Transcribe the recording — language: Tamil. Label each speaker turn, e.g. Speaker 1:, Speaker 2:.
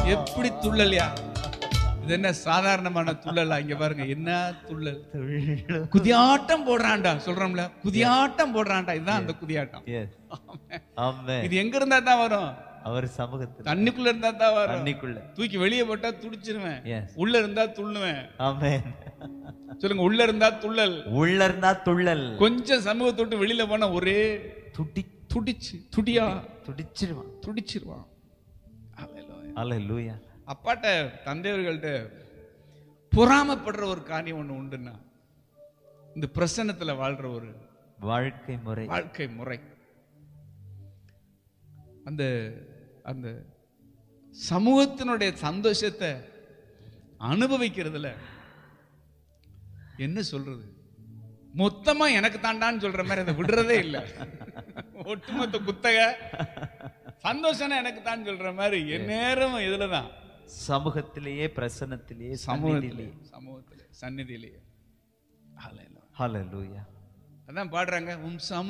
Speaker 1: எப்படி துள்ளல்யா இது என்ன சாதாரணமான துள்ளலா இங்க பாருங்க என்ன துள்ளல்
Speaker 2: துள்ளும்
Speaker 1: குதியாட்டம் போடுறான்டா சொல்றோம்ல குதியாட்டம் போடுறான்டா இதுதான் அந்த குதியாட்டம்
Speaker 2: எஸ் ஆமென்
Speaker 1: இது எங்க இருந்தா தான் வரும்
Speaker 2: அவர் சமூகத்தில்
Speaker 1: தண்ணிக்குள்ள இருந்தா தான் வரும்
Speaker 2: தண்ணிக்குள்ள
Speaker 1: தூக்கி வெளியே போட்டா துடிச்சிருவேன்
Speaker 2: எஸ்
Speaker 1: உள்ள இருந்தா துள்ளுவேன்
Speaker 2: ஆமென்
Speaker 1: சொல்லுங்க உள்ள இருந்தா துள்ளல்
Speaker 2: உள்ள இருந்தா துள்ளல்
Speaker 1: கொஞ்சம் சமூகத்தை விட்டு வெளியில போனா ஒரே
Speaker 2: துடி
Speaker 1: துடிச்சு துடியா
Speaker 2: துடிச்சிருவான்
Speaker 1: துடிச்சிருவான் Hallelujah.
Speaker 2: அல்லேலூயா
Speaker 1: அப்பாட்ட தந்தையர்கள்ட்ட பொறாமப்படுற ஒரு காரியம் ஒண்ணு உண்டுன்னா இந்த பிரசன்னத்துல வாழ்ற ஒரு
Speaker 2: வாழ்க்கை முறை
Speaker 1: வாழ்க்கை முறை அந்த அந்த சமூகத்தினுடைய சந்தோஷத்தை அனுபவிக்கிறதுல என்ன சொல்றது மொத்தமா எனக்கு தாண்டான்னு சொல்ற மாதிரி அதை விடுறதே இல்லை ஒட்டுமொத்த குத்தக சந்தோஷம்னா எனக்கு தான் சொல்ற மாதிரி என் நேரம் இதுலதான்
Speaker 2: சமூகத்திலேயே பிரசன்னத்திலேயே
Speaker 1: சமூகத்திலே சமூகத்திலே சந்நிதியிலேயே Hallelujah.
Speaker 2: ஹalleluya
Speaker 1: அதான் பாடுறாங்க உம் சம